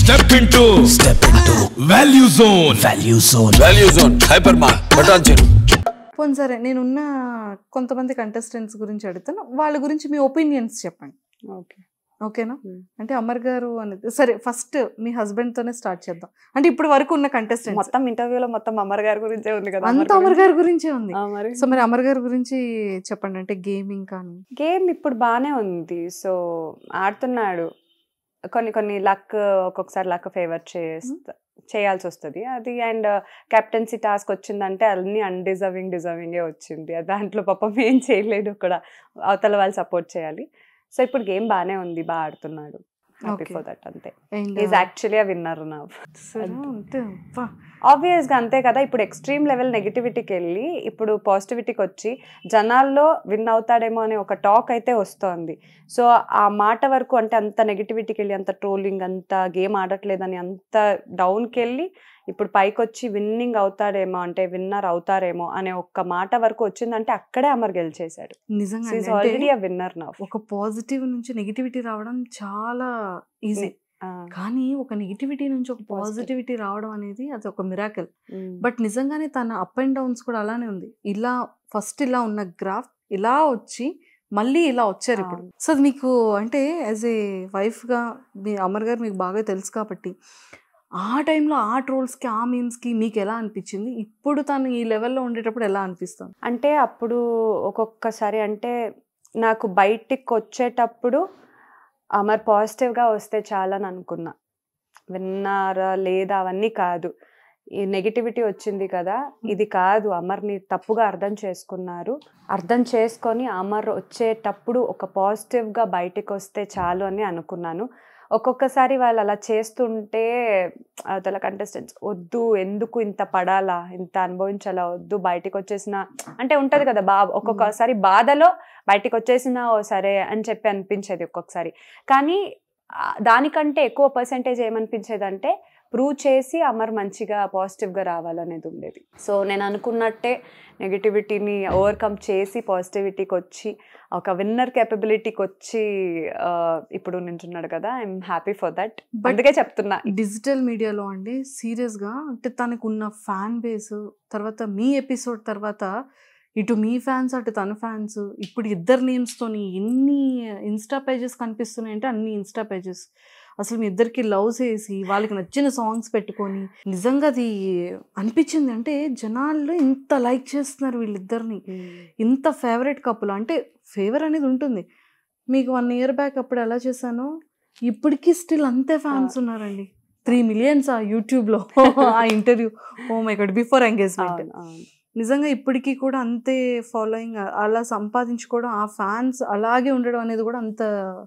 Step into step into value zone value zone value zone hyper mart బటాన్ చెరు పోనీ సరే నేనున్న కొంతమంది కంటెస్టెంట్స్ గురించి అడుగుతాను వాళ్ళ గురించి మీ ఒపీనియన్స్ చెప్పండి ఓకే ఓకేనా Hmm. అంటే అమర్ గారు అనేది సరే ఫస్ట్ మీ హస్బెండ్ తోనే స్టార్ట్ చేద్దాం అంటే ఇప్పుడు వరకు ఉన్న కంటెస్టెంట్స్ మొత్తం ఇంటర్వ్యూలో మొత్తం అమర్ గారి గురించే ఉంది కదా అంత అమర్ గారి గురించే ఉంది ఆ, మరి సో మరి అమర్ గారి గురించి చెప్పండి అంటే గేమింగ్ కానీ గేమ్ ఇప్పుడు బాగానే ఉంది సో ఆడుతున్నాడు కొన్ని కొన్ని లక్ ఒక్కొక్కసారి లక్ ఫేవర్ చేస్తా చేయాల్సి వస్తుంది అది అండ్ కెప్టెన్సీ టాస్క్ వచ్చిందంటే అన్ని అన్డిజర్వింగ్ డిజర్వింగే వచ్చింది అది దాంట్లో పాపం ఏం చేయలేడు కూడా అవతల వాళ్ళు సపోర్ట్ చేయాలి సో ఇప్పుడు గేమ్ బాగానే ఉంది బాగా ఆడుతున్నాడు హ్యాపీ Okay. ఫర్ దట్ అంతే And, is actually uh winner నా సరే, అంతే అబ్బా. ఆబ్వియస్గా అంతే కదా ఇప్పుడు ఎక్స్ట్రీమ్ లెవెల్ నెగిటివిటీకి వెళ్ళి ఇప్పుడు పాజిటివిటీకి వచ్చి జనాల్లో విన్ అవుతాడేమో అనే ఒక టాక్ అయితే వస్తోంది సో ఆ మాట వరకు అంటే అంత నెగిటివిటీకి వెళ్ళి అంత ట్రోలింగ్ అంత గేమ్ ఆడట్లేదని అంత డౌన్కి వెళ్ళి ఇప్పుడు పైకి వచ్చి విన్నింగ్ అవుతాడేమో అంటే విన్నర్ అవుతారేమో అనే ఒక్క మాట వరకు వచ్చిందంటే అక్కడే అమర్ గెలిచేశాడు నిజంగా ఈజ్ అండి. ఆల్రెడీ అంటే అ విన్నర్ నా ఒక పాజిటివ్ నుంచి నెగిటివిటీ రావడం చాలా ఈజీ కానీ ఒక నెగిటివిటీ నుంచి ఒక Positive. పాజిటివిటీ రావడం అనేది అది ఒక మిరాకిల్ బట్ నిజంగానే తన అప్ అండ్ డౌన్స్ కూడా అలానే ఉంది ఇలా ఫస్ట్ ఇలా ఉన్న గ్రాఫ్ ఇలా వచ్చి మళ్ళీ ఇలా వచ్చారు ఇప్పుడు అవును. సో అది మీకు అంటే యాజ్ ఏ వైఫ్గా మీ అమర్ గారు మీకు బాగా తెలుసు కాబట్టి ఆ టైంలో ఆ ట్రోల్స్కి ఆ మీమ్స్కి మీకు ఎలా అనిపించింది ఇప్పుడు తను ఈ లెవెల్లో ఉండేటప్పుడు ఎలా అనిపిస్తుంది అంటే అప్పుడు ఒక్కొక్కసారి అంటే నాకు బయటికి వచ్చేటప్పుడు అమర్ పాజిటివ్గా వస్తే చాలని అనుకున్నా విన్నారా లేదా అవన్నీ కాదు ఈ నెగిటివిటీ వచ్చింది కదా ఇది కాదు అమర్ని తప్పుగా అర్థం చేసుకున్నారు అర్థం చేసుకొని అమర్ వచ్చేటప్పుడు ఒక పాజిటివ్గా బయటికి వస్తే చాలు అని అనుకున్నాను ఒక్కొక్కసారి వాళ్ళు అలా చేస్తుంటే అవతల కంటెస్టెంట్స్ వద్దు ఎందుకు ఇంత పడాలా ఇంత అనుభవించాలా వద్దు బయటికి వచ్చేసిన అంటే ఉంటది కదా బా ఒక్కొక్కసారి బాధలో బయటికి వచ్చేసిన ఓ సరే అని చెప్పి అనిపించేది ఒక్కొక్కసారి కానీ ఆ, దానికంటే ఎక్కువ పర్సెంటేజ్ ఏమనిపించేది అంటే ప్రూవ్ చేసి అమర్ మంచిగా పాజిటివ్గా రావాలనేది ఉండేది సో నేను అనుకున్నట్టే నెగిటివిటీని ఓవర్కమ్ చేసి పాజిటివిటీకి వచ్చి ఒక విన్నర్ కేపబిలిటీకి వచ్చి ఆ, ఇప్పుడు నించున్నాడు కదా I'm happy for that But- అందుకే చెప్తున్నా డిజిటల్ మీడియాలో అండి సీరియస్గా అంటే తనకు ఉన్న ఫ్యాన్ బేస్ తర్వాత మీ ఎపిసోడ్ తర్వాత ఇటు మీ ఫ్యాన్స్ అటు తన ఫ్యాన్స్ ఇప్పుడు ఇద్దరు నేమ్స్తోని ఎన్ని ఇన్స్టా పేజెస్ కనిపిస్తున్నాయి అంటే అన్ని ఇన్స్టా పేజెస్ అసలు మీ ఇద్దరికి లవ్స్ వేసి వాళ్ళకి నచ్చిన సాంగ్స్ పెట్టుకొని నిజంగా అది అనిపించింది అంటే జనాల్లో ఇంత లైక్ చేస్తున్నారు వీళ్ళిద్దరిని ఇంత ఫేవరెట్ కపుల్ అంటే ఫేవర్ అనేది ఉంటుంది మీకు వన్ ఇయర్ బ్యాక్ అప్పుడు ఎలా చేశానో ఇప్పటికీ స్టిల్ అంతే ఫ్యాన్స్ ఉన్నారండి త్రీ మిలియన్స్ ఆ యూట్యూబ్లో ఆ interview oh my god before engagement అవును, అవును. నిజంగా ఇప్పటికీ కూడా అంతే ఫాలోయింగ్ అలా సంపాదించుకోవడం ఆ ఫ్యాన్స్ అలాగే ఉండడం అనేది కూడా అంత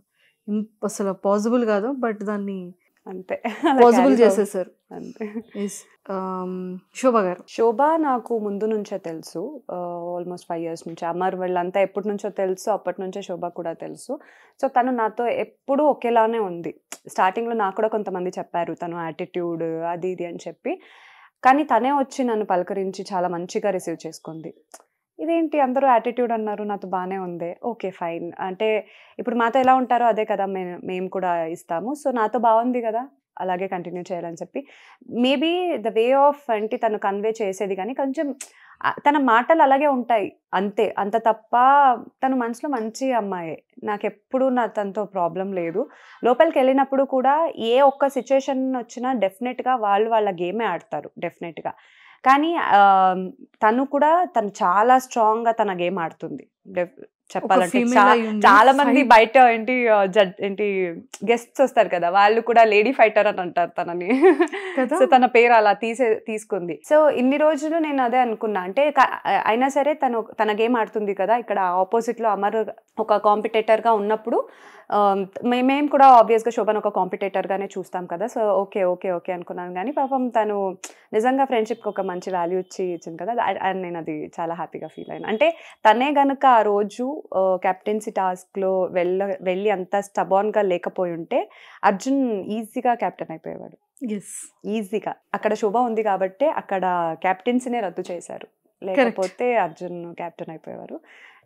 ఇం- అసలు పాసిబుల్ కాదు బట్ దాన్ని అంతే పాసిబుల్ Carry చేసేసారు అంతే Yes. Um, శోభ గారు శోభ నాకు ముందు నుంచే తెలుసు ఆల్మోస్ట్ ఫైవ్ ఇయర్స్ నుంచి అమర్ వీళ్ళంతా ఎప్పటి నుంచో తెలుసు అప్పటి నుంచే శోభ కూడా తెలుసు సో తను నాతో ఎప్పుడూ ఒకేలానే ఉంది స్టార్టింగ్లో నాకు కూడా కొంతమంది చెప్పారు తను యాటిట్యూడ్ అది ఇది అని చెప్పి కానీ తనే వచ్చి నన్ను పలకరించి చాలా మంచిగా రిసీవ్ చేసుకుంది ఇదేంటి అందరూ యాటిట్యూడ్ అన్నారు నాతో బాగానే ఉంది ఓకే ఫైన్ అంటే ఇప్పుడు మాతో ఎలా ఉంటారో అదే కదా మేము మేము కూడా ఇస్తాము సో నాతో బాగుంది కదా అలాగే కంటిన్యూ చేయాలని చెప్పి మేబీ ద వే ఆఫ్ అంటే తను కన్వే చేసేది కానీ కొంచెం ఆ, తన మాటలు అలాగే ఉంటాయి అంతే అంత తప్ప తను మనసులో మంచి అమ్మాయే నాకు ఎప్పుడు నా తనతో ప్రాబ్లం లేదు లోపలికి వెళ్ళినప్పుడు కూడా ఏ ఒక్క సిచ్యుయేషన్ వచ్చినా డెఫినెట్గా వాళ్ళు వాళ్ళ గేమే ఆడతారు డెఫినెట్గా కానీ ఆ, తను కూడా తను చాలా స్ట్రాంగ్గా తన గేమ్ ఆడుతుంది డెఫ్- చెప్పాలంటే female చా- అయి ఉండి చాలా మంది fight- బయట ఏంటి జడ్ ఏంటి గెస్ట్స్ వస్తారు కదా వాళ్ళు కూడా లేడీ ఫైటర్ అని అంటారు తనని కదా? సో తన పేరు అలా తీసే తీసుకుంది సో ఇన్ని రోజులు నేను అదే అనుకున్నా అంటే క- అయినా సరే తను తన గేమ్ ఆడుతుంది కదా ఇక్కడ ఆపోజిట్ లో అమర్ ఒక కాంపిటేటర్ గా ఉన్నప్పుడు ఆమ్, మే- మేము కూడా ఆబ్వియస్ గా శోభన్ ఒక కాంపిటేటర్ గానే చూస్తాం కదా సో ఓకే ఓకే ఓకే అనుకున్నాను కానీ పాపం తను నిజంగా ఫ్రెండ్షిప్ కి ఒక మంచి వాల్యూ ఇచ్చి ఇచ్చింది కదా ఆ- ఆ నేను అది చాలా హ్యాపీగా ఫీల్ అయినా అంటే తనే గనుక ఆ రోజు కెప్టెన్సీ టాస్క్ లో వెళ్ళ వెళ్ళి అంత స్టబాన్ గా లేకపోయి ఉంటే అర్జున్ ఈజీగా కెప్టెన్ అయిపోయేవాడు ఎస్ ఈజీగా అక్కడ శుభ ఉంది కాబట్టి అక్కడ క్యాప్టెన్సీనే రద్దు చేశారు లేకపోతే అర్జున్ క్యాప్టెన్ అయిపోయేవారు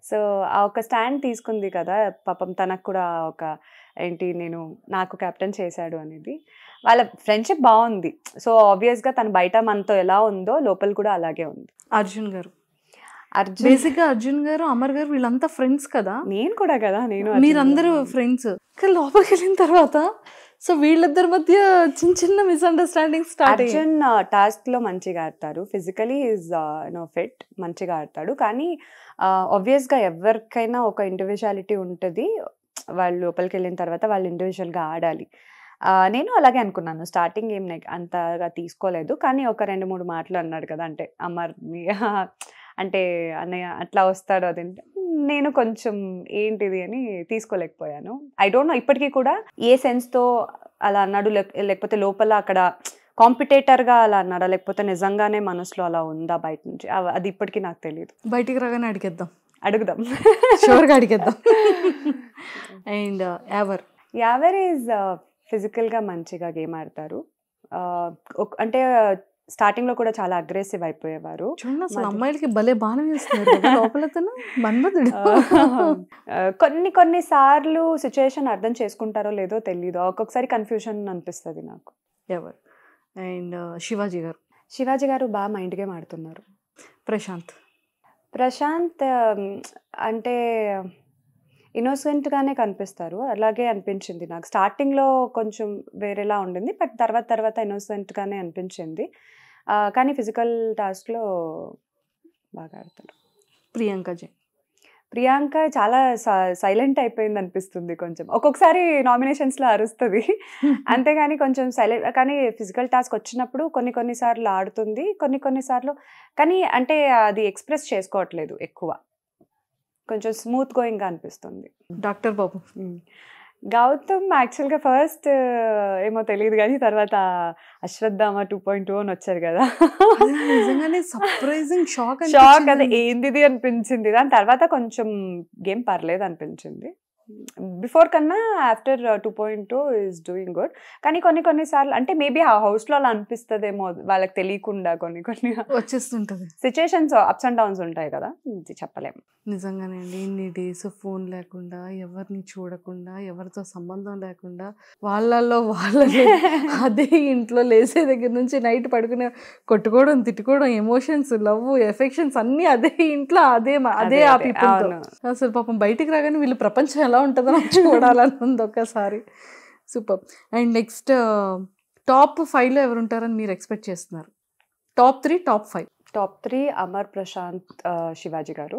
సో ఆ ఒక స్టాండ్ తీసుకుంది కదా పాపం తనకు కూడా ఒక ఏంటి నేను నాకు కెప్టెన్ చేశాడు అనేది వాళ్ళ ఫ్రెండ్షిప్ బాగుంది సో ఆబ్వియస్గా తను బయట మనతో ఎలా ఉందో లోపల కూడా అలాగే ఉంది అర్జున్ గారు అర్జున్ బేసిక్ గా అర్జున్ గారు అమర్ గారు వీళ్ళంతా ఫ్రెండ్స్ కదా నేను కూడా కదా నేను అర్జున్ మీరందరూ కూడా. ఫ్రెండ్స్ కానీ లోపలికి వెళ్ళిన తర్వాత సో వీళ్ళిద్దరి మధ్య చిన్న చిన్న మిస్అండర్స్టాండింగ్ స్టార్ట్ అర్జున్ టాస్క్ లో మంచిగా ఆడతారు ఫిజికలీ ఈజ్ నో ఫిట్ మంచిగా ఆడతాడు కానీ ఆబ్వియస్ గా ఎవరికైనా ఒక ఇండివిజువాలిటీ ఉంటుంది వాళ్ళు లోపలికి వెళ్ళిన తర్వాత వాళ్ళు ఇండివిజువల్ గా ఆడాలి ఆ, నేను అలాగే అనుకున్నాను స్టార్టింగ్ ఏం నెగ్ అంతగా తీసుకోలేదు కానీ ఒక రెండు మూడు మాటలు అన్నాడు కదా అంటే అమర్ అంటే అన్నయ్య అట్లా వస్తాడు అది అంటే, నేను కొంచెం ఏంటిది అని తీసుకోలేకపోయాను ఐ డోంట్ నో ఇప్పటికీ కూడా ఏ sense తో అలా అన్నాడు లేక- లేకపోతే లోపల అక్కడ కాంపిటేటర్ గా అలా అన్నాడా లేకపోతే నిజంగానే మనసులో అలా ఉందా బయట నుంచి అవ- అది ఇప్పటికీ నాకు తెలియదు బయటికి రాగానే అడిగేద్దాం అడుగుదాం షూర్గా అడిగేద్దాం and ever Yawar is physical గా మంచిగా గేమ్ ఆడతారు ఆ, ఒక- అంటే స్టార్టింగ్ లో కూడా చాలా అగ్రెసివ్ అయిపోయేవారు చూడండి అసలు మధ్య- అమ్మాయిలకి భలే బాగానే వేస్తున్నారు కదా లోపల తను మన్మధుడు ఆ, కొన్ని కొన్ని సార్లు సిచ్యుయేషన్ అర్థం చేసుకుంటారో లేదో తెలియదు ఒక్కొక్కసారి కన్ఫ్యూజన్ అనిపిస్తుంది నాకు ఎవర్ అండ్ శివాజీ గారు శివాజీ గారు బాగా మైండ్ గేమ్ ఆడుతున్నారు ప్రశాంత్ ప్రశాంత్ ఉమ్, అంటే innocent గానే కనిపిస్తారు అలాగే అనిపించింది నాకు స్టార్టింగ్ లో కొంచెం వేరేలా ఉండింది బట్ తర్వాత తర్వాత innocent గానే అనిపించింది ఆ, కానీ ఫిజికల్ టాస్క్లో బాగా ఆడతారు ప్రియాంక జైన్ ప్రియాంక చాలా సైలెంట్ అయిపోయింది అనిపిస్తుంది కొంచెం ఒక్కొక్కసారి nominations లో అరుస్తుంది అంతేగాని కొంచెం సైలెంట్ కానీ ఫిజికల్ టాస్క్ వచ్చినప్పుడు కొన్ని కొన్ని సార్లు ఆడుతుంది కొన్ని కొన్ని సార్లు కానీ అంటే అది ఎక్స్ప్రెస్ చేసుకోవట్లేదు ఎక్కువ కొంచెం స్మూత్ గోయింగ్గా అనిపిస్తుంది డాక్టర్ బాబు గౌతమ్ యాక్చువల్గా ఫస్ట్ ఏమో తెలియదు కానీ తర్వాత అశ్వత్థామ టూ పాయింట్ టూ అని వచ్చారు కదా అది నిజంగానే సర్ప్రైజింగ్ షాక్ షాక్ అది ఏందిది అనిపించింది దాని తర్వాత కొంచెం గేమ్ పర్లేదు అనిపించింది బిఫోర్ కన్నా after two point two is doing good కానీ కొన్ని కొన్ని సార్లు అంటే మేబీ ఆ హౌస్లో అలా అనిపిస్తుందేమో వాళ్ళకి తెలియకుండా కొన్ని కొన్ని వచ్చేస్తుంటది సిచ్యుయేషన్స్ అప్స్ అండ్ డౌన్స్ ఉంటాయి కదా ఇది చెప్పలేము నిజంగానే అండి ఇన్ని డేస్ ఫోన్ లేకుండా ఎవరిని చూడకుండా ఎవరితో సంబంధం లేకుండా వాళ్ళల్లో వాళ్ళలో అదే ఇంట్లో లేసే దగ్గర నుంచి నైట్ పడుకునే కొట్టుకోవడం తిట్టుకోవడం ఎమోషన్స్ లవ్ ఎఫెక్షన్స్ అన్నీ అదే ఇంట్లో అదే మ- అదే ఆ people తో అవును. అసలు పాపం బయటికి రాగానే వీళ్ళు ప్రపంచం ఎలా ఉంటుందో నాకు చూడాలని ఉంది ఒక్కసారి సూపర్ అండ్ నెక్స్ట్ టాప్ ఫైవ్లో ఎవరు ఉంటారని మీరు ఎక్స్పెక్ట్ చేస్తున్నారు top three top five top three Amar Prashanth ఆ, శివాజీ గారు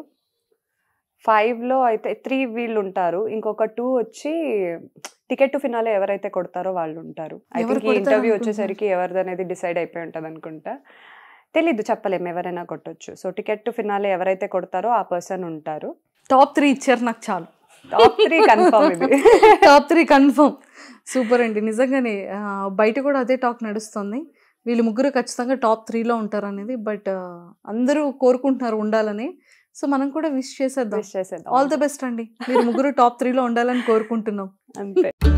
ఫైవ్లో అయితే త్రీ వీళ్ళు ఉంటారు ఇంకొక టూ వచ్చి టికెట్ టు ఫినాలే ఎవరైతే కొడతారో వాళ్ళు ఉంటారు ఐ ఎవరు థింక్ ఈ కొడతారు ఇంటర్వ్యూ అనుకుంటున్నారు? వచ్చేసరికి ఎవరిది అనేది డిసైడ్ అయిపోయి ఉంటుంది అనుకుంటా తెలీదు చెప్పలేము ఎవరైనా కొట్టొచ్చు సో టికెట్ టు ఫినాలే ఎవరైతే కొడతారో ఆ పర్సన్ ఉంటారు టాప్ త్రీ ఇచ్చారు నాకు చాలు టాప్ త్రీ కన్ఫర్మ్ ఇది టాప్ త్రీ కన్ఫర్మ్ సూపర్ అండి నిజంగానే ఆ, బయట కూడా అదే టాక్ నడుస్తుంది వీళ్ళు ముగ్గురు ఖచ్చితంగా టాప్ త్రీలో ఉంటారు అనేది బట్ అందరూ కోరుకుంటున్నారు ఉండాలని సో మనం కూడా విష్ చేసేద్దాం Wish చేసేద్దాం. ఆల్ ద బెస్ట్ అండి మీరు ముగ్గురు టాప్ త్రీలో ఉండాలని కోరుకుంటున్నాం అంతే